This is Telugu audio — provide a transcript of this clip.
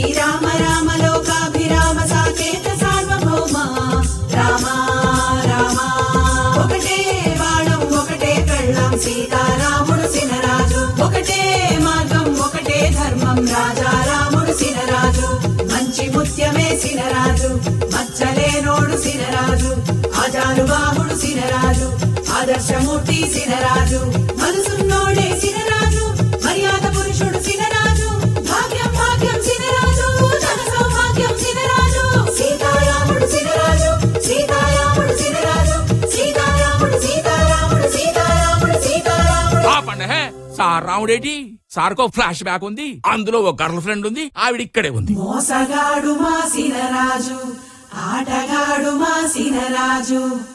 శ్రీరామ రామ లోకాభిరామ సాకేత సార్వభౌమ రామ రామ ఒకటే బాణం ఒకటే కళ్ళం సీతారాముడు సినరాజు ఒకటే మార్గం ఒకటే ధర్మం రాజా రాముడు సినరాజు మంచి ముత్యమే సినరాజు మచ్చలేనోడు సినరాజు ఆజాను బాహుడు సినరాజు ఆదర్శమూర్తి సినరాజు మనసున్నోడే సినరాజు మర్యాద పురుషుడు సినరాజు భాగ్యం భాగ్యం సినరాజు ధన సౌభాగ్యం సినరాజు సీతారాముడు సినరాజు సీతారాముడు సినరాజు సీతారాముడు సీతారాముడు సీతారాముడు సీతారాముడు ఆపండి హే సార్ రాముడేటి సార్కో ఫ్లాష్ బ్యాక్ ఉంది అందులో ఒక గర్ల్ ఫ్రెండ్ ఉంది ఆవిడ ఇక్కడే ఉంది మోసగాడు మా సినరాజు ఆటగాడు మా సినరాజు